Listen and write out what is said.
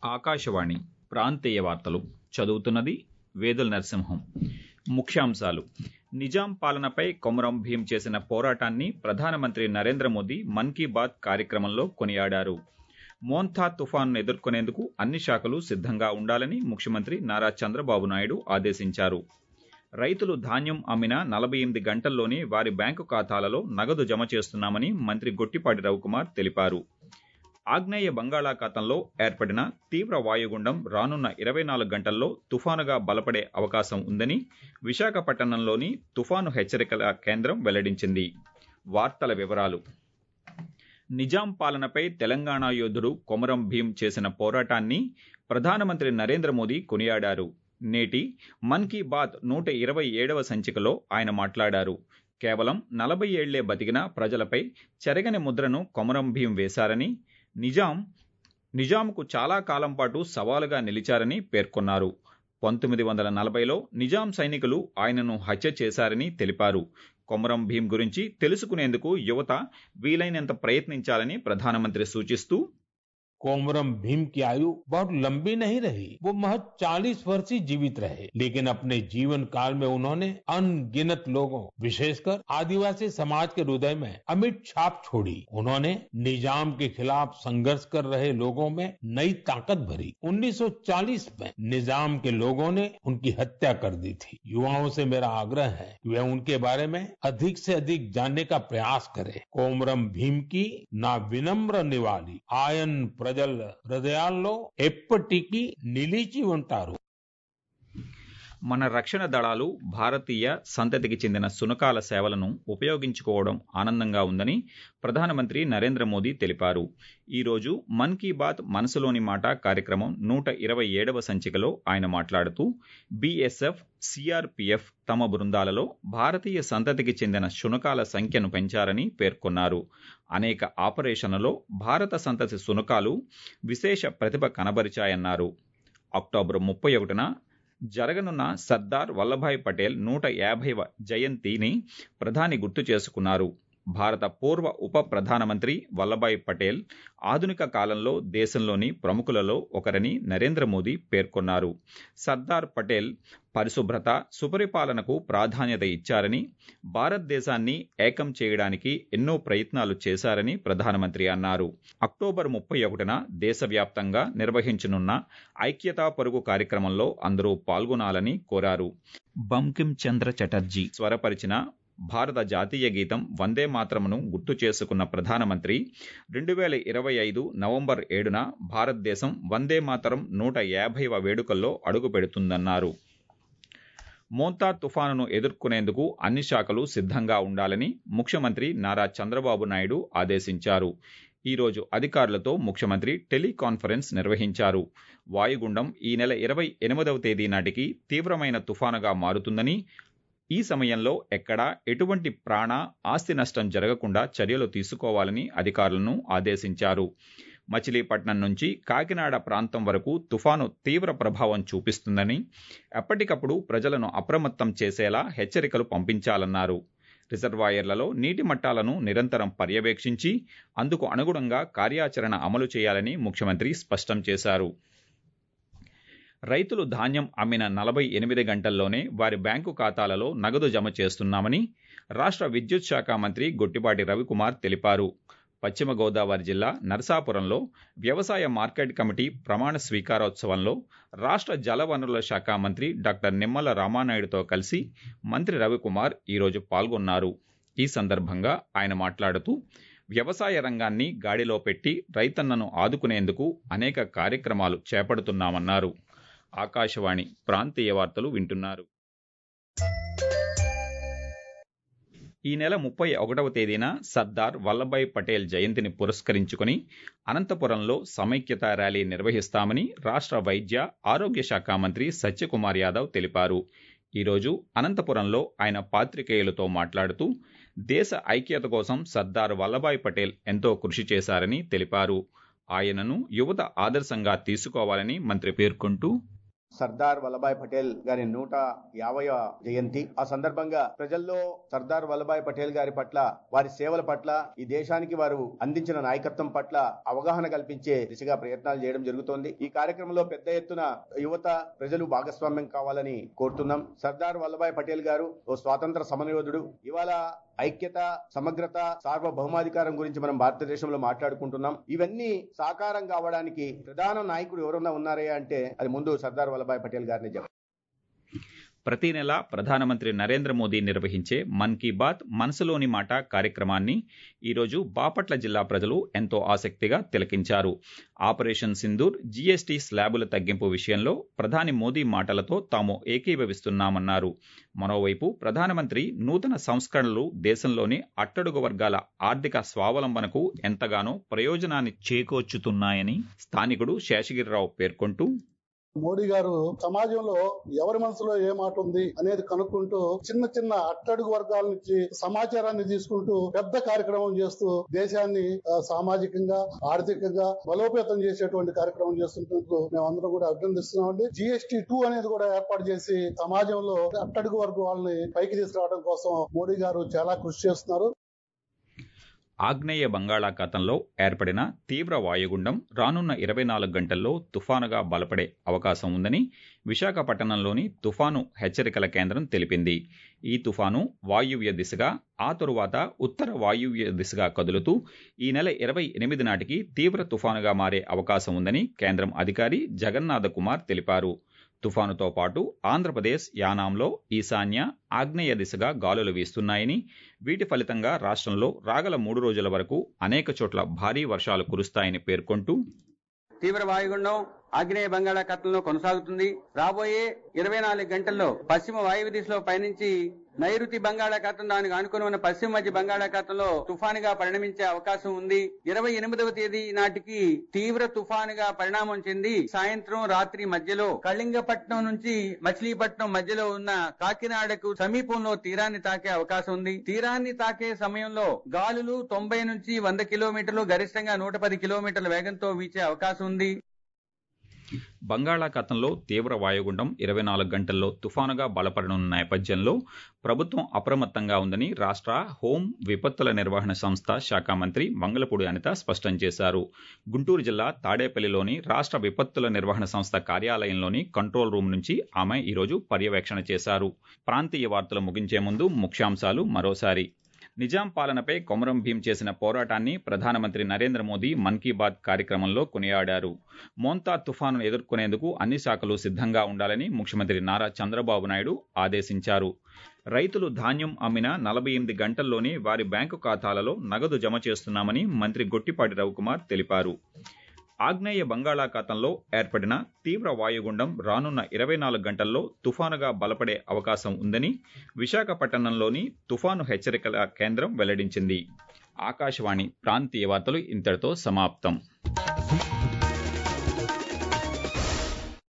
ఆకాశవాణి ప్రాంతీయ వార్తలు చదువుతున్నది వేదుల నరసింహం ముఖ్యాంశాలు నిజాం పాలనపై కొమరం భీం చేసిన పోరాటాన్ని ప్రధానమంత్రి నరేంద్ర మోదీ మన్ కీ బాత్ కార్యక్రమంలో కొనియాడారు మోంథా తుఫాను ఎదుర్కొనేందుకు అన్ని శాఖలు సిద్ధంగా ఉండాలని ముఖ్యమంత్రి నారా చంద్రబాబు నాయుడు ఆదేశించారు రైతులు ధాన్యం అమ్మిన నలభై ఎనిమిది గంటల్లోనే వారి బ్యాంకు ఖాతాలలో నగదు జమ చేస్తున్నామని మంత్రి గొట్టిపాటి రవికుమార్ తెలిపారు ఆగ్నేయ బంగాళాఖాతంలో ఏర్పడిన తీవ్ర వాయుగుండం రానున్న ఇరవై నాలుగు గంటల్లో తుఫానుగా బలపడే అవకాశం ఉందని విశాఖపట్నంలోని తుఫాను హెచ్చరికల కేంద్రం వెల్లడించింది వార్తల వివరాలు నిజాం పాలనపై తెలంగాణ యోధుడు కొమరం భీం చేసిన పోరాటాన్ని ప్రధానమంత్రి నరేంద్ర మోదీ కొనియాడారు నేటి మన్ కీ బాత్ నూట ఇరవై ఏడవ సంచికలో ఆయన మాట్లాడారు కేవలం నలభై ఏళ్లే బతికిన ప్రజలపై చెరగని ముద్రను కొమరం భీం వేశారని నిజాం నిజాంకు చాలా కాలం పాటు సవాలుగా నిలిచారని పేర్కొన్నారు పంతొమ్మిది వందల నలభైలో నిజాం సైనికులు ఆయనను హత్య చేశారని తెలిపారు కొమరం భీం గురించి తెలుసుకునేందుకు యువత వీలైనంత ప్రయత్నించాలని ప్రధానమంత్రి సూచిస్తూ कोमरम भीम की आयु बहुत लंबी नहीं रही वो महज 40 वर्ष ही जीवित रहे लेकिन अपने जीवन काल में उन्होंने अनगिनत लोगों विशेषकर आदिवासी समाज के हृदय में अमिट छाप छोड़ी उन्होंने निजाम के खिलाफ संघर्ष कर रहे लोगों में नई ताकत भरी 1940 में निजाम के लोगों ने उनकी हत्या कर दी थी युवाओं से मेरा आग्रह है कि वे उनके बारे में अधिक से अधिक जानने का प्रयास करें कोमरम भीम की ना विनम्र निवाली आयन ప్రజల హృదయాల్లో ఎప్పటికీ నిలిచి ఉంటారు మన రక్షణ దళాలు భారతీయ సంతతికి చెందిన సునకాల సేవలను ఉపయోగించుకోవడం ఆనందంగా ఉందని ప్రధానమంత్రి నరేంద్ర మోదీ తెలిపారు ఈ రోజు మన్ కీ బాత్ మనసులోని మాట కార్యక్రమం నూట ఇరవై ఏడవ సంచికలో ఆయన మాట్లాడుతూ బీఎస్ఎఫ్ సిఆర్పిఎఫ్ తమ బృందాలలో భారతీయ సంతతికి చెందిన శునకాల సంఖ్యను పెంచారని పేర్కొన్నారు అనేక ఆపరేషన్లలో భారత సంతతి శునకాలు విశేష ప్రతిభ కనబరిచాయన్నారు అక్టోబర్ ముప్పై ఒకటిన జరగనున్న సర్దార్ వల్లభాయ్ పటేల్ నూట యాభైవ జయంతిని ప్రధాని గుర్తు చేసుకున్నారు భారత పూర్వ ఉప ప్రధానమంత్రి వల్లభాయ్ పటేల్ ఆధునిక కాలంలో దేశంలోని ప్రముఖులలో ఒకరని నరేంద్ర మోదీ పేర్కొన్నారు సర్దార్ పటేల్ పరిశుభ్రత సుపరిపాలనకు ప్రాధాన్యత ఇచ్చారని భారతదేశాన్ని ఏకం చేయడానికి ఎన్నో ప్రయత్నాలు చేశారని ప్రధానమంత్రి అన్నారు అక్టోబర్ ముప్పై ఒకటిన దేశవ్యాప్తంగా నిర్వహించనున్న ఐక్యతా పరుగు కార్యక్రమంలో అందరూ పాల్గొనాలని కోరారు బంకిం చంద్ర చటర్జీ స్వరపరిచిన భారత జాతీయ గీతం వందే మాత్రమును గుర్తు చేసుకున్న ప్రధానమంత్రి రెండు వేల ఇరవై ఐదు నవంబర్ ఏడున భారతదేశం వందే మాతరం నూట యాభైవ వేడుకల్లో అడుగు పెడుతుందన్నారు మోంతా తుఫానును ఎదుర్కొనేందుకు అన్ని శాఖలు సిద్ధంగా ఉండాలని ముఖ్యమంత్రి నారా చంద్రబాబు నాయుడు ఆదేశించారు ఈ రోజు అధికారులతో ముఖ్యమంత్రి టెలికాన్ఫరెన్స్ నిర్వహించారు వాయుగుండం ఈ నెల ఇరవై ఎనిమిదవ తేదీ నాటికి తీవ్రమైన తుఫానుగా మారుతుందని ఈ సమయంలో ఎక్కడా ఎటువంటి ప్రాణ ఆస్తి నష్టం జరగకుండా చర్యలు తీసుకోవాలని అధికారులను ఆదేశించారు మచిలీపట్నం నుంచి కాకినాడ ప్రాంతం వరకు తుఫాను తీవ్ర ప్రభావం చూపిస్తుందని ఎప్పటికప్పుడు ప్రజలను అప్రమత్తం చేసేలా హెచ్చరికలు పంపించాలన్నారు రిజర్వాయర్లలో నీటి మట్టాలను నిరంతరం పర్యవేక్షించి అందుకు అనుగుణంగా కార్యాచరణ అమలు చేయాలని ముఖ్యమంత్రి స్పష్టం చేశారు రైతులు ధాన్యం అమ్మిన నలభై ఎనిమిది గంటల్లోనే వారి బ్యాంకు ఖాతాలలో నగదు జమ చేస్తున్నామని రాష్ట్ర విద్యుత్ శాఖ మంత్రి గొట్టిపాటి రవికుమార్ తెలిపారు పశ్చిమ గోదావరి జిల్లా నరసాపురంలో వ్యవసాయ మార్కెట్ కమిటీ ప్రమాణ స్వీకారోత్సవంలో రాష్ట్ర జలవనరుల శాఖ మంత్రి డాక్టర్ నిమ్మల రామానాయుడుతో కలిసి మంత్రి రవికుమార్ ఈరోజు పాల్గొన్నారు ఈ సందర్భంగా ఆయన మాట్లాడుతూ వ్యవసాయ రంగాన్ని గాడిలో పెట్టి రైతన్నను ఆదుకునేందుకు అనేక కార్యక్రమాలు చేపడుతున్నామన్నారు ఆకాశవాణి ప్రాంతీయ వార్తలు వింటున్నారు ఈ నెల ముప్పై ఒకటవ తేదీన సర్దార్ వల్లభాయ్ పటేల్ జయంతిని పురస్కరించుకుని అనంతపురంలో సమైక్యత ర్యాలీ నిర్వహిస్తామని రాష్ట్ర వైద్య ఆరోగ్య శాఖ మంత్రి సత్యకుమార్ యాదవ్ తెలిపారు ఈరోజు అనంతపురంలో ఆయన పాత్రికేయులతో మాట్లాడుతూ దేశ ఐక్యత కోసం సర్దార్ వల్లభాయ్ పటేల్ ఎంతో కృషి చేశారని తెలిపారు ఆయనను యువత ఆదర్శంగా తీసుకోవాలని మంత్రి పేర్కొంటూ సర్దార్ వల్లభాయ్ పటేల్ గారి నూట యాభైవ జయంతి ఆ సందర్భంగా ప్రజల్లో సర్దార్ వల్లభాయ్ పటేల్ గారి పట్ల వారి సేవల పట్ల ఈ దేశానికి వారు అందించిన నాయకత్వం పట్ల అవగాహన కల్పించే దిశగా ప్రయత్నాలు చేయడం జరుగుతోంది ఈ కార్యక్రమంలో పెద్ద ఎత్తున యువత ప్రజలు భాగస్వామ్యం కావాలని కోరుతున్నాం సర్దార్ వల్లభాయ్ పటేల్ గారు ఓ స్వాతంత్ర సమరయోధుడు ఇవాళ ఐక్యత సమగ్రత సార్వభౌమాధికారం గురించి మనం భారతదేశంలో మాట్లాడుకుంటున్నాం ఇవన్నీ సాకారం కావడానికి ప్రధాన నాయకుడు ఎవరన్నా ఉన్నారే అంటే అది ముందు సర్దార్ వల్లభాయ్ పటేల్ గారిని చెప్పాలి ప్రతి నెల ప్రధానమంత్రి నరేంద్ర మోదీ నిర్వహించే మన్ కీ బాత్ మనసులోని మాట కార్యక్రమాన్ని ఈరోజు బాపట్ల జిల్లా ప్రజలు ఎంతో ఆసక్తిగా తిలకించారు ఆపరేషన్ సింధూర్ జీఎస్టీ స్లాబుల తగ్గింపు విషయంలో ప్రధాని మోదీ మాటలతో తాము ఏకీభవిస్తున్నామన్నారు మరోవైపు ప్రధానమంత్రి నూతన సంస్కరణలు దేశంలోని అట్టడుగు వర్గాల ఆర్థిక స్వావలంబనకు ఎంతగానో ప్రయోజనాన్ని చేకూర్చుతున్నాయని స్థానికుడు శేషగిరిరావు పేర్కొంటూ మోడీ గారు సమాజంలో ఎవరి మనసులో ఏ మాట ఉంది అనేది కనుక్కుంటూ చిన్న చిన్న అట్టడుగు వర్గాల నుంచి సమాచారాన్ని తీసుకుంటూ పెద్ద కార్యక్రమం చేస్తూ దేశాన్ని సామాజికంగా ఆర్థికంగా బలోపేతం చేసేటువంటి కార్యక్రమం చేస్తున్నందుకు మేమందరం కూడా అభినందిస్తున్నామండి జిఎస్టీ టూ అనేది కూడా ఏర్పాటు చేసి సమాజంలో అట్టడుగు వర్గం వాళ్ళని పైకి తీసుకురావడం కోసం మోడీ గారు చాలా కృషి చేస్తున్నారు ఆగ్నేయ బంగాళాఖాతంలో ఏర్పడిన తీవ్ర వాయుగుండం రానున్న ఇరవై నాలుగు గంటల్లో తుఫానుగా బలపడే అవకాశం ఉందని విశాఖపట్నంలోని తుఫాను హెచ్చరికల కేంద్రం తెలిపింది ఈ తుఫాను వాయువ్య దిశగా ఆ తరువాత ఉత్తర వాయువ్య దిశగా కదులుతూ ఈ నెల ఇరవై ఎనిమిది నాటికి తీవ్ర తుఫానుగా మారే అవకాశం ఉందని కేంద్రం అధికారి జగన్నాథ కుమార్ తెలిపారు తుఫానుతో పాటు ఆంధ్రప్రదేశ్ యానాంలో ఈశాన్య ఆగ్నేయ దిశగా గాలులు వీస్తున్నాయని వీటి ఫలితంగా రాష్ట్రంలో రాగల మూడు రోజుల వరకు అనేక చోట్ల భారీ వర్షాలు కురుస్తాయని పేర్కొంటూ తీవ్ర వాయుగుండం ఆగ్నేయ బంగాళాఖాతంలో కొనసాగుతుంది రాబోయే ఇరవై నాలుగు గంటల్లో పశ్చిమ వాయువ్య దిశలో పయనించి నైరుతి బంగాళాఖాతం దానికి ఆనుకుని ఉన్న పశ్చిమ మధ్య బంగాళాఖాతంలో తుఫానుగా పరిణమించే అవకాశం ఉంది ఇరవై ఎనిమిదవ తేదీ నాటికి తీవ్ర తుఫానుగా పరిణామం చెంది సాయంత్రం రాత్రి మధ్యలో కళింగపట్నం నుంచి మచిలీపట్నం మధ్యలో ఉన్న కాకినాడకు సమీపంలో తీరాన్ని తాకే అవకాశం ఉంది తీరాన్ని తాకే సమయంలో గాలులు తొంభై నుంచి వంద కిలోమీటర్లు గరిష్టంగా నూట పది కిలోమీటర్ల వేగంతో వీచే అవకాశం ఉంది బంగాళాఖాతంలో తీవ్ర వాయుగుండం ఇరవై నాలుగు గంటల్లో తుఫానుగా బలపడనున్న నేపథ్యంలో ప్రభుత్వం అప్రమత్తంగా ఉందని రాష్ట్ర హోం విపత్తుల నిర్వహణ సంస్థ శాఖ మంత్రి మంగళపూడి అనిత స్పష్టం చేశారు గుంటూరు జిల్లా తాడేపల్లిలోని రాష్ట్ర విపత్తుల నిర్వహణ సంస్థ కార్యాలయంలోని కంట్రోల్ రూమ్ నుంచి ఆమె ఈరోజు పర్యవేక్షణ చేశారు ప్రాంతీయ వార్తలు ముగించే ముందు ముఖ్యాంశాలు మరోసారి నిజాం పాలనపై కొమరం భీం చేసిన పోరాటాన్ని ప్రధానమంత్రి నరేంద్ర మోదీ మన్ కీ బాత్ కార్యక్రమంలో కొనియాడారు మోంతా తుఫాను ఎదుర్కొనేందుకు అన్ని శాఖలు సిద్ధంగా ఉండాలని ముఖ్యమంత్రి నారా చంద్రబాబు నాయుడు ఆదేశించారు రైతులు ధాన్యం అమ్మిన నలభై ఎనిమిది గంటల్లోనే వారి బ్యాంకు ఖాతాలలో నగదు జమ చేస్తున్నామని మంత్రి గొట్టిపాటి రవికుమార్ తెలిపారు ఆగ్నేయ బంగాళాఖాతంలో ఏర్పడిన తీవ్ర వాయుగుండం రానున్న ఇరవై నాలుగు గంటల్లో తుఫానుగా బలపడే అవకాశం ఉందని విశాఖపట్నంలోని తుఫాను హెచ్చరికల కేంద్రం వెల్లడించింది ఆకాశవాణి ప్రాంతీయ వార్తలు ఇంతటితో సమాప్తం